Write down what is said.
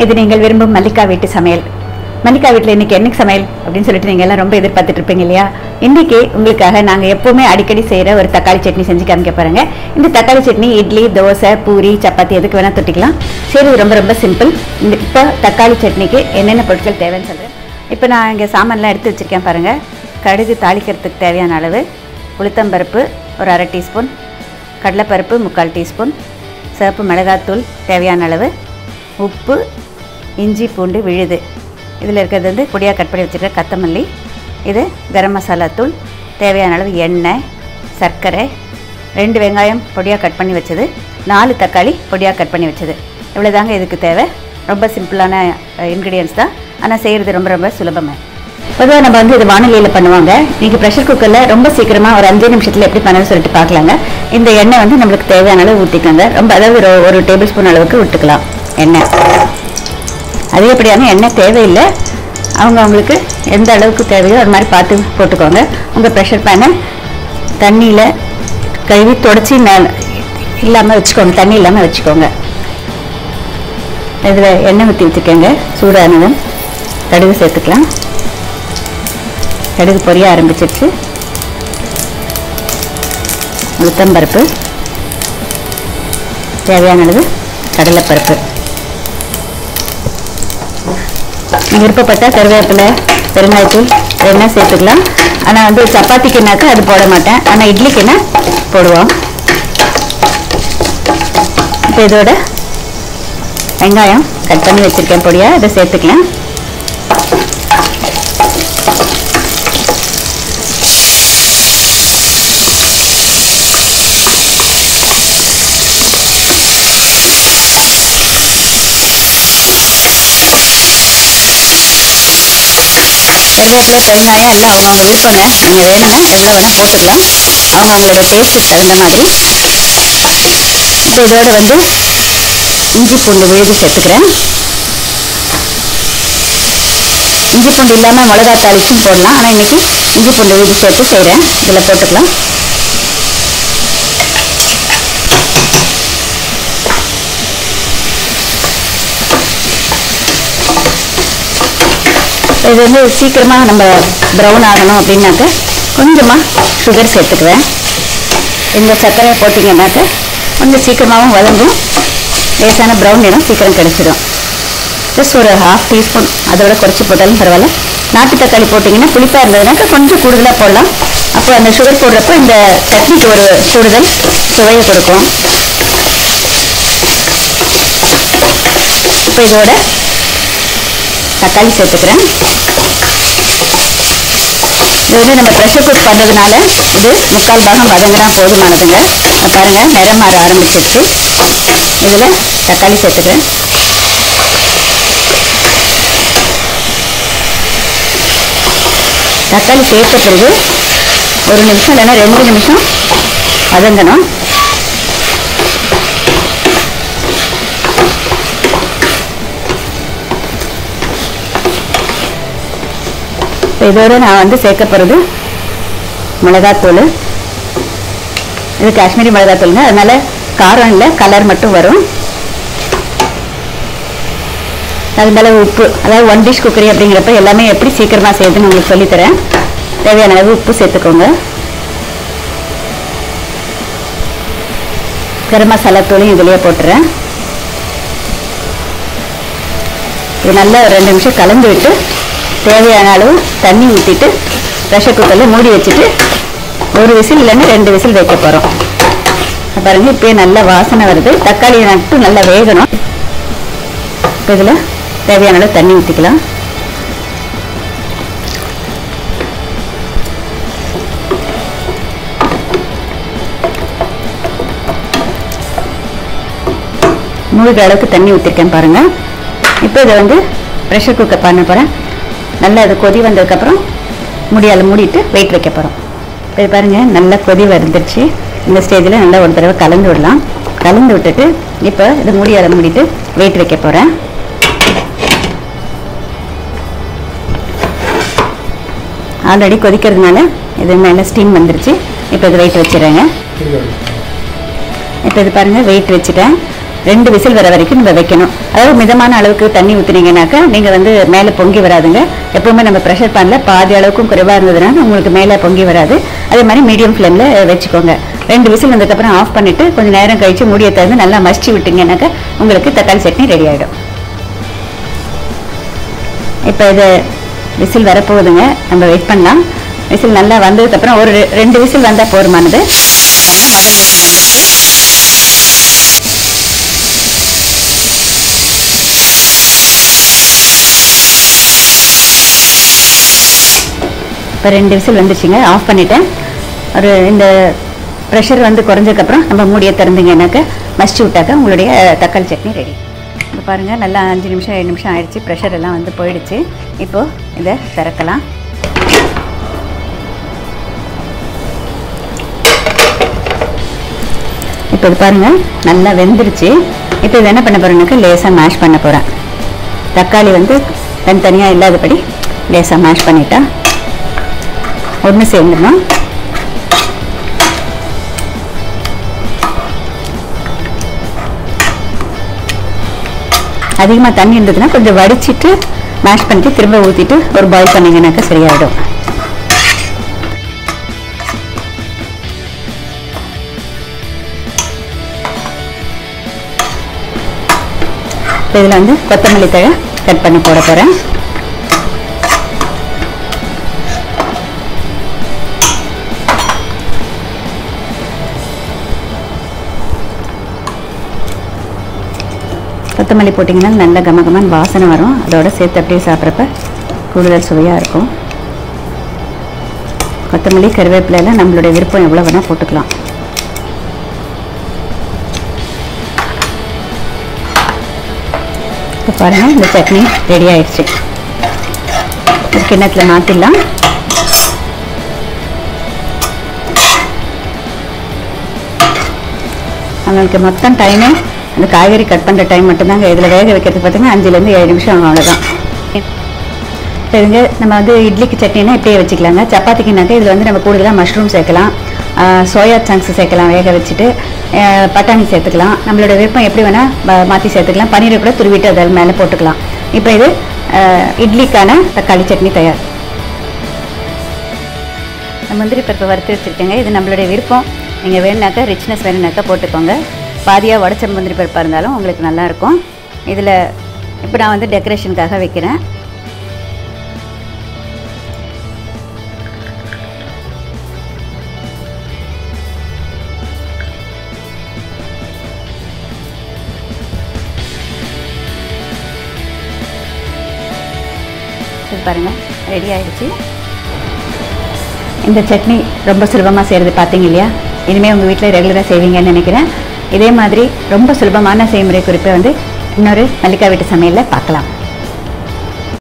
இது நீங்கள் விரும்பும் மல்லிகா வீட்டு சமையல் மல்லிகா வீட்டில் இன்னைக்கு என்னைக்கு சமையல் அப்படின்னு சொல்லிட்டு நீங்கள் எல்லாம் ரொம்ப எதிர்பார்த்துட்டு இருப்பீங்க இல்லையா இன்னைக்கு உங்களுக்காக நாங்கள் எப்பவுமே அடிக்கடி செய்கிற ஒரு தக்காளி சட்னி செஞ்சு காமிக்க பாருங்க இந்த தக்காளி சட்னி இட்லி தோசை பூரி சப்பாத்தி எதுக்கு வேணால் தொட்டிக்கலாம் செய்கிறது ரொம்ப ரொம்ப சிம்பிள் இந்த இப்போ தக்காளி சட்னிக்கு என்னென்ன பொருட்கள் தேவைன்னு சொல்கிறேன் இப்போ நான் இங்கே சாமான்லாம் எடுத்து வச்சுருக்கேன் பாருங்கள் கடுகு தாளிக்கிறதுக்கு தேவையான அளவு உளுத்தம்பருப்பு ஒரு அரை டீஸ்பூன் கடலைப்பருப்பு முக்கால் டீஸ்பூன் சிவப்பு மிளகாத்தூள் தேவையான அளவு உப்பு இஞ்சி பூண்டு விழுது இதில் இருக்கிறது வந்து பொடியாக கட் பண்ணி வச்சுருக்க கொத்தமல்லி இது கரம் மசாலா தூள் தேவையான அளவு எண்ணெய் சர்க்கரை ரெண்டு வெங்காயம் பொடியாக கட் பண்ணி வச்சது நாலு தக்காளி பொடியாக கட் பண்ணி வச்சது இவ்வளோதாங்க இதுக்கு தேவை ரொம்ப சிம்பிளான இன்க்ரீடியன்ஸ் தான் ஆனால் செய்கிறது ரொம்ப ரொம்ப சுலபமாக பொதுவாக நம்ம வந்து இது வானிலையில் பண்ணுவாங்க நீங்கள் ப்ரெஷர் குக்கரில் ரொம்ப சீக்கிரமாக ஒரு அஞ்சு நிமிஷத்தில் எப்படி பண்ணணும்னு சொல்லிட்டு பார்க்கலாங்க இந்த எண்ணெய் வந்து நம்மளுக்கு தேவையான அளவு ஊற்றிக்கோங்க ரொம்ப அதாவது ஒரு ஒரு டேபிள் ஸ்பூன் அளவுக்கு விட்டுக்கலாம் எண்ணெய் அதிகப்படியான எண்ணெய் தேவையில்லை அவங்க அவங்களுக்கு எந்த அளவுக்கு தேவையோ அது மாதிரி பார்த்து போட்டுக்கோங்க உங்கள் ப்ரெஷர் பேனை தண்ணியில் கழுவி தொடச்சி இல்லாமல் வச்சுக்கோங்க தண்ணி இல்லாமல் வச்சுக்கோங்க இதில் எண்ணெய் ஊற்றி வச்சுக்கோங்க சூடானதும் கடுகு சேர்த்துக்கலாம் கடுகு பொரிய ஆரம்பிச்சிருச்சு உளுத்தம்பருப்பு தேவையான அளவு கடலைப்பருப்பு விருப்பப்பட்டால் கருவேப்பிலை பெருங்காயத்தூள் எண்ணெய் சேர்த்துக்கலாம் ஆனால் வந்து சப்பாத்திக்குனாக்கா அது போட மாட்டேன் ஆனால் இட்லிக்குன்னா போடுவோம் இப்போ இதோட வெங்காயம் கட் பண்ணி வச்சுருக்கேன் பொடியாக அதை சேர்த்துக்கலாம் கருவேப்பிலை பெருங்காயம் எல்லாம் அவங்கவுங்க விருப்பங்க நீங்கள் வேணும்னா எவ்வளோ வேணால் போட்டுக்கலாம் அவங்க அவங்களோட டேஸ்ட்டுக்கு தகுந்த மாதிரி இப்போ இதோட வந்து இஞ்சி பூண்டு விழுது சேர்த்துக்கிறேன் இஞ்சி பூண்டு இல்லாமல் மிளகா தாளிச்சும் போடலாம் ஆனால் இன்னைக்கு இஞ்சி பூண்டு விழுது சேர்த்து செய்கிறேன் இதில் போட்டுக்கலாம் இது வந்து சீக்கிரமாக நம்ம ப்ரௌன் ஆகணும் அப்படின்னாக்க கொஞ்சமாக சுகர் சேர்த்துக்குவேன் இந்த சர்க்கரையை போட்டிங்கன்னாக்க கொஞ்சம் சீக்கிரமாகவும் வதங்கும் லேசான ப்ரௌன் நிறம் சீக்கிரம் கிடைச்சிடும் ஜஸ்ட் ஒரு ஹாஃப் டீஸ்பூன் அதோட குறைச்சி போட்டாலும் பரவாயில்ல நாட்டு தக்காளி போட்டிங்கன்னா புளிப்பாக இருந்ததுனாக்கா கொஞ்சம் கூடுதலாக போடலாம் அப்போ அந்த சுகர் போடுறப்போ இந்த சட்னிக்கு ஒரு கூடுதல் சுவையை கொடுக்கும் இப்போ இதோட தக்காளி சேர்த்துக்கிறேன் இது வந்து நம்ம ப்ரெஷர் குக் பண்ணுறதுனால இது முக்கால் பாகம் வதங்கினா போதுமானதுங்க இப்ப பாருங்க நிறம் மாற ஆரம்பிச்சிருச்சு இதில் தக்காளி சேர்த்துக்கிறேன் தக்காளி சேர்த்த பிறகு ஒரு நிமிஷம் இல்லைன்னா ரெண்டு நிமிஷம் வதங்கணும் இப்போ இதோட நான் வந்து சேர்க்க போகிறது மிளகாத்தூள் இது காஷ்மீரி மிளகாத்தூளுங்க அதனால காரம் இல்லை கலர் மட்டும் வரும் அதனால உப்பு அதாவது ஒன் டிஷ் குக்கரி அப்படிங்கிறப்ப எல்லாமே எப்படி சீக்கிரமாக செய்யுதுன்னு உங்களுக்கு சொல்லித்தரேன் தேவையான அளவு உப்பு சேர்த்துக்கோங்க கரம் மசாலா தூளையும் இதுலேயே போட்டுறேன் இது நல்லா ஒரு ரெண்டு நிமிஷம் கலந்து விட்டு தேவையான அளவு தண்ணி ஊற்றிட்டு ப்ரெஷர் குக்கரில் மூடி வச்சுட்டு ஒரு விசில் இல்லைன்னா ரெண்டு விசில் வைக்க போகிறோம் பாருங்க இப்போயே நல்ல வாசனை வருது தக்காளி நட்டு நல்லா வேகணும் இப்போ இதில் தேவையான அளவு தண்ணி ஊற்றிக்கலாம் மூழ்கிற அளவுக்கு தண்ணி ஊற்றிருக்கேன் பாருங்கள் இப்போ இதை வந்து ப்ரெஷர் குக்கர் பண்ண போகிறேன் நல்லா அது கொதி வந்ததுக்கப்புறம் முடியால் மூடிட்டு வெயிட் வைக்க போகிறோம் இப்போ பாருங்கள் நல்லா கொதி வந்துருச்சு இந்த ஸ்டேஜில் நல்லா ஒரு தடவை கலந்து விடலாம் கலந்து விட்டுட்டு இப்போ இது முடியால் மூடிட்டு வெயிட் வைக்க போகிறேன் ஆல்ரெடி கொதிக்கிறதுனால இது மேலே ஸ்டீம் வந்துருச்சு இப்போ இது வெயிட் வச்சிடுறேங்க இப்போ இது பாருங்கள் வெயிட் வச்சுட்டேன் ரெண்டு விசில் வர வரைக்கும் நம்ம வைக்கணும் அதாவது மிதமான அளவுக்கு தண்ணி ஊற்றுனீங்கன்னாக்கா நீங்கள் வந்து மேலே பொங்கி வராதுங்க எப்பவுமே நம்ம ப்ரெஷர் பேனில் பாதி அளவுக்கும் குறைவாக இருந்ததுனால உங்களுக்கு மேலே பொங்கி வராது அதே மாதிரி மீடியம் ஃப்ளேமில் வச்சுக்கோங்க ரெண்டு விசில் வந்ததுக்கப்புறம் ஆஃப் பண்ணிவிட்டு கொஞ்சம் நேரம் கழித்து மூடியை திறந்து நல்லா மசிச்சு விட்டீங்கன்னாக்கா உங்களுக்கு தக்காளி சட்னி ரெடி ஆகிடும் இப்போ இது விசில் வரப்போகுதுங்க நம்ம வெயிட் பண்ணலாம் விசில் நல்லா வந்ததுக்கப்புறம் ஒரு ரெ- ரெண்டு விசில் வந்தால் போதுமானது பாருங்க, முதல் விசில் வந்துருச்சு இப்போ ரெண்டு விசில் வந்துச்சுங்க ஆஃப் பண்ணிட்டேன் ஒரு இந்த ப்ரெஷர் வந்து குறைஞ்சதுக்கப்புறம் நம்ம மூடியை திறந்தீங்கன்னாக்க மசிச்சு விட்டாக்க உங்களுடைய தக்காளி சட்னி ரெடி இப்போ பாருங்கள் நல்லா அஞ்சு நிமிஷம் ஏழு நிமிஷம் ஆயிடுச்சு ப்ரெஷர் எல்லாம் வந்து போயிடுச்சு இப்போது இதை திறக்கலாம் இப்போ இது பாருங்கள் நல்லா வெந்துருச்சு இப்போ இது என்ன பண்ண போகிறேன்னாக்க லேசாக மேஷ் பண்ண போகிறேன் தக்காளி வந்து தனித்தனியாக இல்லாதபடி லேசாக மேஷ் பண்ணிட்டா ஒன்று சேர்ந்துடணும் அதிகமாக தண்ணி இருந்ததுன்னா கொஞ்சம் வடிச்சிட்டு மேஷ் பண்ணிட்டு திரும்ப ஊற்றிட்டு ஒரு பாயில் பண்ணிங்கனாக்கா சரியாயிடும் இப்போ இதில் வந்து கொத்தமல்லி தழை கட் பண்ணி போட போகிறேன் கொத்தமல்லி போட்டிங்கன்னா நல்ல கமகமான வாசனை வரும் அதோட சேர்த்து அப்படியே சாப்பிட்றப்ப கூடுதல் சுவையாக இருக்கும் கொத்தமல்லி கருவேப்பிலை எல்லாம் நம்மளுடைய விருப்பம் எவ்வளோ வேணால் போட்டுக்கலாம் இப்போ பாருங்கள் இந்த சட்னி ரெடி ஆயிடுச்சு ஒரு கிண்ணத்தில் மாற்றிடலாம் அவங்களுக்கு மொத்தம் டைமே அந்த காய்கறி கட் பண்ணுற டைம் மட்டும்தாங்க இதில் வேக வைக்கிறது பார்த்தீங்கன்னா அஞ்சுலேருந்து ஏழு நிமிஷம் ஆகும் அவ்வளோதான் சரிங்க நம்ம வந்து இட்லிக்கு சட்னினா இப்படியே வச்சுக்கலாங்க சப்பாத்திக்குனாக்க இதில் வந்து நம்ம கூடுதலாக மஷ்ரூம் சேர்க்கலாம் சோயா சங்க்ஸ் சேர்க்கலாம் வேக வச்சுட்டு ஆஹ் பட்டாணி சேர்த்துக்கலாம் நம்மளோட விருப்பம் எப்படி வேணால் மாற்றி சேர்த்துக்கலாம் பன்னீரை கூட துருவிட்டு அதில் மேலே போட்டுக்கலாம் இப்போ இது ஆஹ் இட்லிக்கான தக்காளி சட்னி தயார் நான் முந்திரி பருப்பை வறுத்து வச்சுருக்கேங்க இது நம்மளுடைய விருப்பம் நீங்கள் வேணுனாக்கா ரிச்னஸ் வேணுனாக்கா போட்டுக்கோங்க பாதியாக உடச்ச முந்திரி பருப்பாக இருந்தாலும் உங்களுக்கு நல்லாயிருக்கும் இதில் இப்போ நான் வந்து டெக்கரேஷனுக்காக வைக்கிறேன் இது பாருங்கள் ரெடி ஆயிடுச்சு இந்த சட்னி ரொம்ப சுலபமாக செய்கிறது பார்த்தீங்க இல்லையா இனிமேல் உங்கள் வீட்டில் ரெகுலராக செய்வீங்கன்னு நினைக்கிறேன் இதே மாதிரி ரொம்ப சுலபமான செய்முறை குறிப்பை வந்து இன்னொரு மல்லிகா வீட்டு சமையலில் பார்க்கலாம்